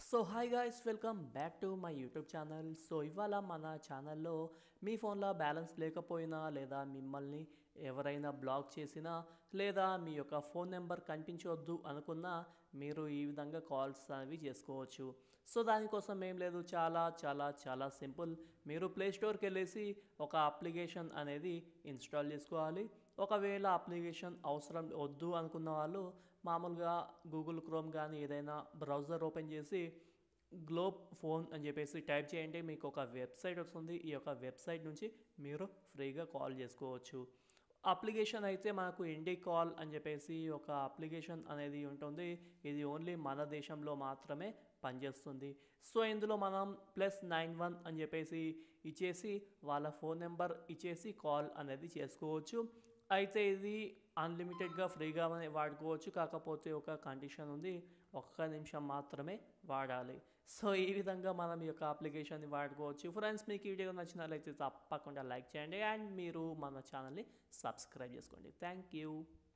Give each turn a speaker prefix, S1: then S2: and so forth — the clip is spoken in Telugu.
S1: so hi guys welcome back to my YouTube channel so ఇవాళ మన ఛానల్లో మీ ఫోన్లో బ్యాలెన్స్ లేకపోయినా లేదా మిమ్మల్ని ఎవరైనా బ్లాక్ చేసినా లేదా మీ యొక్క ఫోన్ నెంబర్ కనిపించవద్దు అనుకున్నా మీరు ఈ విధంగా కాల్స్ అనేవి చేసుకోవచ్చు సో దానికోసం ఏం లేదు చాలా చాలా చాలా సింపుల్ మీరు ప్లే స్టోర్కి వెళ్ళేసి ఒక అప్లికేషన్ అనేది ఇన్స్టాల్ చేసుకోవాలి ఒకవేళ అప్లికేషన్ అవసరం వద్దు అనుకున్న వాళ్ళు మామూలుగా గూగుల్ క్రోమ్ కానీ ఏదైనా బ్రౌజర్ ఓపెన్ చేసి గ్లోబ్ ఫోన్ అని చెప్పేసి టైప్ చేయండి మీకు ఒక వెబ్సైట్ వస్తుంది ఈ యొక్క వెబ్సైట్ నుంచి మీరు ఫ్రీగా కాల్ చేసుకోవచ్చు అప్లికేషన్ అయితే మనకు ఇండి కాల్ అని చెప్పేసి ఒక అప్లికేషన్ అనేది ఉంటుంది ఇది ఓన్లీ మన దేశంలో మాత్రమే పనిచేస్తుంది సో ఇందులో మనం ప్లస్ నైన్ వన్ అని చెప్పేసి ఇచ్చేసి వాళ్ళ ఫోన్ నెంబర్ ఇచ్చేసి కాల్ అనేది చేసుకోవచ్చు అయితే ఇది అన్లిమిటెడ్గా ఫ్రీగా వాడుకోవచ్చు కాకపోతే ఒక కండిషన్ ఉంది ఒక్క నిమిషం మాత్రమే వాడాలి సో ఈ విధంగా మనం ఈ యొక్క అప్లికేషన్ని వాడుకోవచ్చు ఫ్రెండ్స్ మీకు ఈ వీడియో నచ్చినట్లయితే తప్పకుండా లైక్ చేయండి అండ్ మీరు మన ఛానల్ని సబ్స్క్రైబ్ చేసుకోండి థ్యాంక్ యూ